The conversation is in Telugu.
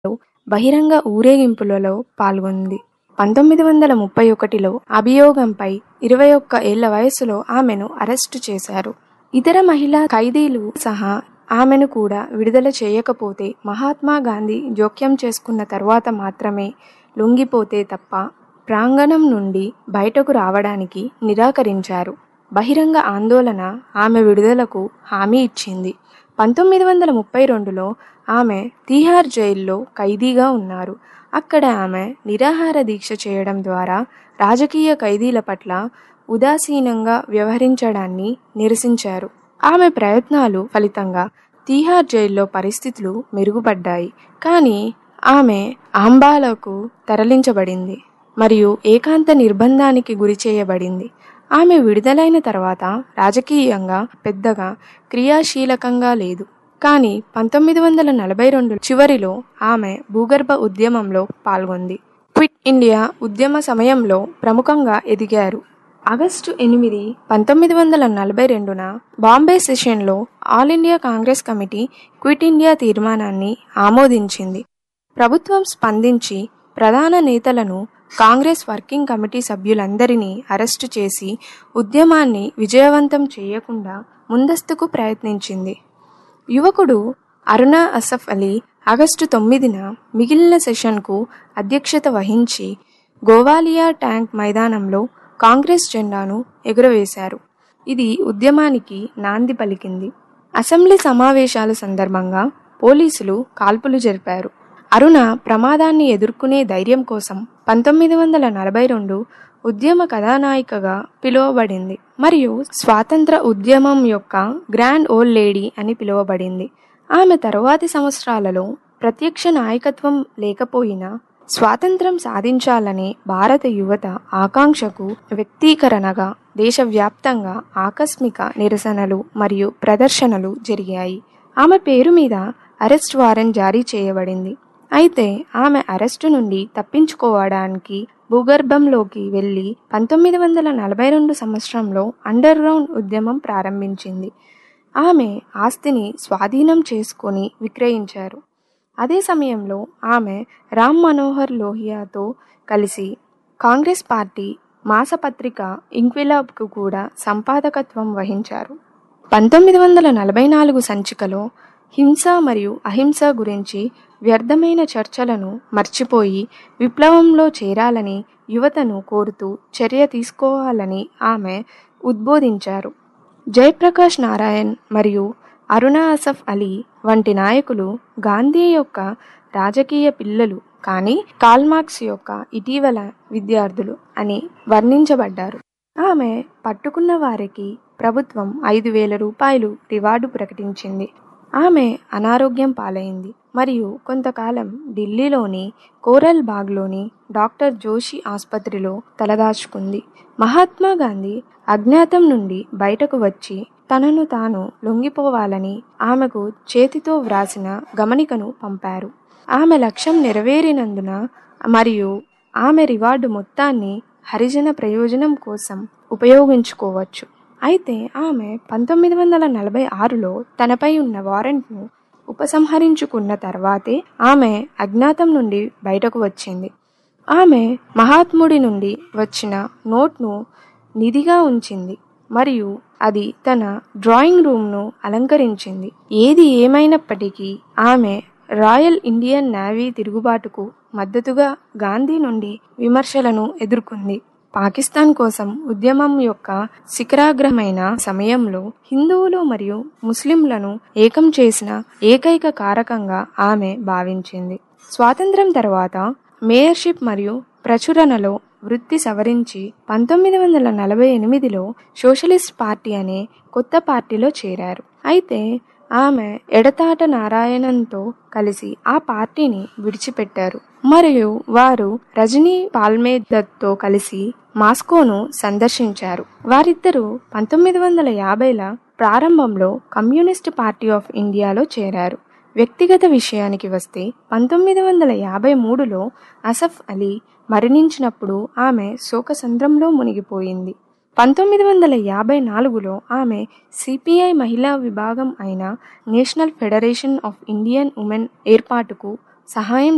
బహిరంగ ఊరేగింపులలో పాల్గొంది పంతొమ్మిది వందల ముప్పై ఒకటిలో అభియోగంపై ఇరవై ఒక్క ఏళ్ల వయసులో ఆమెను అరెస్టు చేశారు ఇతర మహిళా ఖైదీలు సహా ఆమెను కూడా విడుదల చేయకపోతే మహాత్మా గాంధీ జోక్యం చేసుకున్న తర్వాత మాత్రమే లొంగిపోతే తప్ప ప్రాంగణం నుండి బయటకు రావడానికి నిరాకరించారు బహిరంగ ఆందోళన ఆమె విడుదలకు హామీ ఇచ్చింది పంతొమ్మిది వందల ముప్పై రెండులో ఆమె తీహార్ జైల్లో ఖైదీగా ఉన్నారు అక్కడ ఆమె నిరాహార దీక్ష చేయడం ద్వారా రాజకీయ ఖైదీల పట్ల ఉదాసీనంగా వ్యవహరించడాన్ని నిరసించారు ఆమె ప్రయత్నాలు ఫలితంగా తీహార్ జైల్లో పరిస్థితులు మెరుగుపడ్డాయి కానీ ఆమె ఆంబాలకు తరలించబడింది మరియు ఏకాంత నిర్బంధానికి గురి చేయబడింది ఆమె విడుదలైన తర్వాత రాజకీయంగా పెద్దగా క్రియాశీలకంగా లేదు కానీ పంతొమ్మిది వందల నలభై రెండు చివరిలో ఆమె భూగర్భ ఉద్యమంలో పాల్గొంది క్విట్ ఇండియా ఉద్యమ సమయంలో ప్రముఖంగా ఎదిగారు ఆగస్టు ఎనిమిది పంతొమ్మిది వందల నలభై రెండున బాంబే సెషన్లో all India Congress committee quit India తీర్మానాన్ని ఆమోదించింది ప్రభుత్వం స్పందించి ప్రధాన నేతలను కాంగ్రెస్ వర్కింగ్ కమిటీ సభ్యులందరినీ అరెస్టు చేసి ఉద్యమాన్ని విజయవంతం చేయకుండా ముందస్తుకు ప్రయత్నించింది యువకుడు అరుణా అసఫ్ అలీ ఆగస్టు తొమ్మిదిన మిగిలిన సెషన్కు అధ్యక్షత వహించి గోవాలియా ట్యాంక్ మైదానంలో కాంగ్రెస్ జెండాను ఎగురవేశారు ఇది ఉద్యమానికి నాంది పలికింది అసెంబ్లీ సమావేశాల సందర్భంగా పోలీసులు కాల్పులు జరిపారు అరుణ ప్రమాదాన్ని ఎదుర్కొనే ధైర్యం కోసం పంతొమ్మిది వందల నలభై రెండు ఉద్యమ కథానాయికగా పిలువబడింది మరియు స్వాతంత్ర ఉద్యమం యొక్క గ్రాండ్ ఓల్డ్ లేడీ అని పిలువబడింది ఆమె తరువాతి సంవత్సరాలలో ప్రత్యక్ష నాయకత్వం లేకపోయినా స్వాతంత్రం సాధించాలనే భారత యువత ఆకాంక్షకు వ్యక్తీకరణగా దేశవ్యాప్తంగా ఆకస్మిక నిరసనలు మరియు ప్రదర్శనలు జరిగాయి ఆమె పేరు మీద అరెస్ట్ వారెంట్ జారీ చేయబడింది అయితే ఆమె అరెస్టు నుండి తప్పించుకోవడానికి భూగర్భంలోకి వెళ్ళి పంతొమ్మిది వందల నలభై రెండు సంవత్సరంలో అండర్ గ్రౌండ్ ఉద్యమం ప్రారంభించింది ఆమె ఆస్తిని స్వాధీనం చేసుకొని విక్రయించారు అదే సమయంలో ఆమె రామ్ మనోహర్ లోహియాతో కలిసి కాంగ్రెస్ పార్టీ మాసపత్రిక ఇంక్విలాబ్కు కూడా సంపాదకత్వం వహించారు పంతొమ్మిది వందల నలభై నాలుగు సంచికలో హింస మరియు అహింస గురించి వ్యర్థమైన చర్చలను మర్చిపోయి విప్లవంలో చేరాలని యువతను కోరుతూ చర్య తీసుకోవాలని ఆమె ఉద్బోధించారు జయప్రకాష్ నారాయణ్ మరియు అరుణా అసఫ్ అలీ వంటి నాయకులు గాంధీ యొక్క రాజకీయ పిల్లలు కానీ కాల్మార్క్స్ యొక్క ఇటీవల విద్యార్థులు అని వర్ణించబడ్డారు ఆమె పట్టుకున్న వారికి ప్రభుత్వం ఐదు వేల రూపాయలు రివార్డు ప్రకటించింది ఆమె అనారోగ్యం పాలైంది మరియు కొంతకాలం ఢిల్లీలోని కోరల్ బాగ్లోని డాక్టర్ జోషి ఆసుపత్రిలో తలదాచుకుంది మహాత్మా గాంధీ అజ్ఞాతం నుండి బయటకు వచ్చి తనను తాను లొంగిపోవాలని ఆమెకు చేతితో వ్రాసిన గమనికను పంపారు ఆమె లక్ష్యం నెరవేరినందున మరియు ఆమె రివార్డు మొత్తాన్ని హరిజన ప్రయోజనం కోసం ఉపయోగించుకోవచ్చు అయితే ఆమె పంతొమ్మిది వందల నలభై ఆరులో తనపై ఉన్న వారెంట్ను ఉపసంహరించుకున్న తర్వాతే ఆమె అజ్ఞాతం నుండి బయటకు వచ్చింది ఆమె మహాత్ముడి నుండి వచ్చిన నోట్ను నిధిగా ఉంచింది మరియు అది తన డ్రాయింగ్ రూమ్ను అలంకరించింది ఏది ఏమైనప్పటికీ ఆమె రాయల్ ఇండియన్ నేవీ తిరుగుబాటుకు మద్దతుగా గాంధీ నుండి విమర్శలను ఎదుర్కొంది పాకిస్తాన్ కోసం ఉద్యమం యొక్క శిఖరాగ్రమైన సమయంలో హిందువులు మరియు ముస్లింలను ఏకం చేసిన ఏకైక కారకంగా ఆమె భావించింది స్వాతంత్రం తర్వాత మేయర్షిప్ మరియు ప్రచురణలో వృత్తి సవరించి పంతొమ్మిది వందల నలభై ఎనిమిదిలో సోషలిస్ట్ పార్టీ అనే కొత్త పార్టీలో చేరారు అయితే ఆమె ఎడతాట నారాయణన్తో కలిసి ఆ పార్టీని విడిచిపెట్టారు మరియు వారు రజనీ పాల్మేదత్తో కలిసి మాస్కోను సందర్శించారు వారిద్దరూ పంతొమ్మిది వందల యాభైల ప్రారంభంలో కమ్యూనిస్ట్ పార్టీ ఆఫ్ ఇండియాలో చేరారు వ్యక్తిగత విషయానికి వస్తే పంతొమ్మిది వందల యాభై మూడులో అసఫ్ అలీ మరణించినప్పుడు ఆమె శోకసంద్రంలో మునిగిపోయింది పంతొమ్మిది వందల యాభై నాలుగులో ఆమె సిపిఐ మహిళా విభాగం అయిన national federation of Indian women ఏర్పాటుకు సహాయం